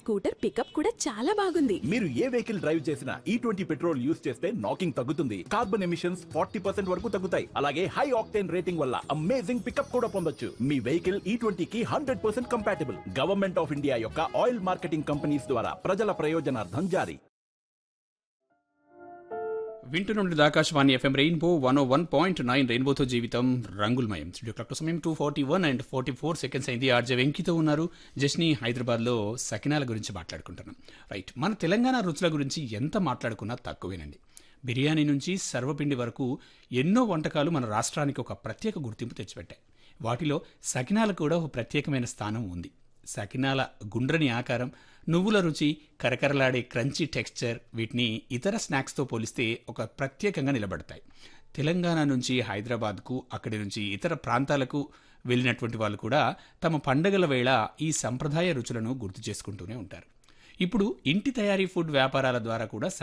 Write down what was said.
scooter pickup కూడా చాలా బాగుంది మీరు ఏ వెహికల్ డ్రైవ్ చేసినా ఈ ట్వంటీ పెట్రోల్ యూస్ చేస్తే నాకింగ్ తగ్గుతుంది కార్బన్ ఎమిషన్స్ ఫార్టీ పర్సెంట్ వరకు తగ్గుతాయి అలాగే హై ఆక్టేన్ రేటింగ్ వల్ల అమేజింగ్ పికప్ కూడా పొందొచ్చు మీ వెహికల్ ఈ ట్వంటీకి hundred percent compatible government of India యొక్క ఆయిల్ మార్కెటింగ్ కంపెనీస్ ద్వారా ప్రజల ప్రయోజనార్థం జారీ వింటున్న Akashvani FM rainbow one O one point nine రెయిన్బోతో జీవితం రంగులమయం స్టూడియో క్లాక్ సమయం two forty one and forty four seconds అయింది ఆర్జే వెంకితో ఉన్నారు జస్ని హైదరాబాద్లో సకినాల గురించి మాట్లాడుకుంటున్నాం రైట్ మన తెలంగాణ రుచుల గురించి ఎంత మాట్లాడుకున్నా తక్కువేనండి బిర్యానీ నుంచి సర్వపిండి వరకు ఎన్నో వంటకాలు మన రాష్ట్రానికి ఒక ప్రత్యేక గుర్తింపు తెచ్చిపెట్టాయి వాటిలో సకినాలు కూడా ఒక ప్రత్యేకమైన స్థానం ఉంది సకినాల గుండ్రని ఆకారం నువ్వుల రుచి కరకరలాడే క్రంచీ టెక్స్చర్ వీటిని ఇతర స్నాక్స్తో పోలిస్తే ఒక ప్రత్యేకంగా నిలబడతాయి తెలంగాణ నుంచి హైదరాబాద్కు అక్కడి నుంచి ఇతర ప్రాంతాలకు వెళ్ళినటువంటి వాళ్ళు కూడా తమ పండగల వేళ ఈ సంప్రదాయ రుచులను గుర్తు చేసుకుంటూనే ఉంటారు ఇప్పుడు ఇంటి తయారీ ఫుడ్ వ్యాపారాల ద్వారా కూడా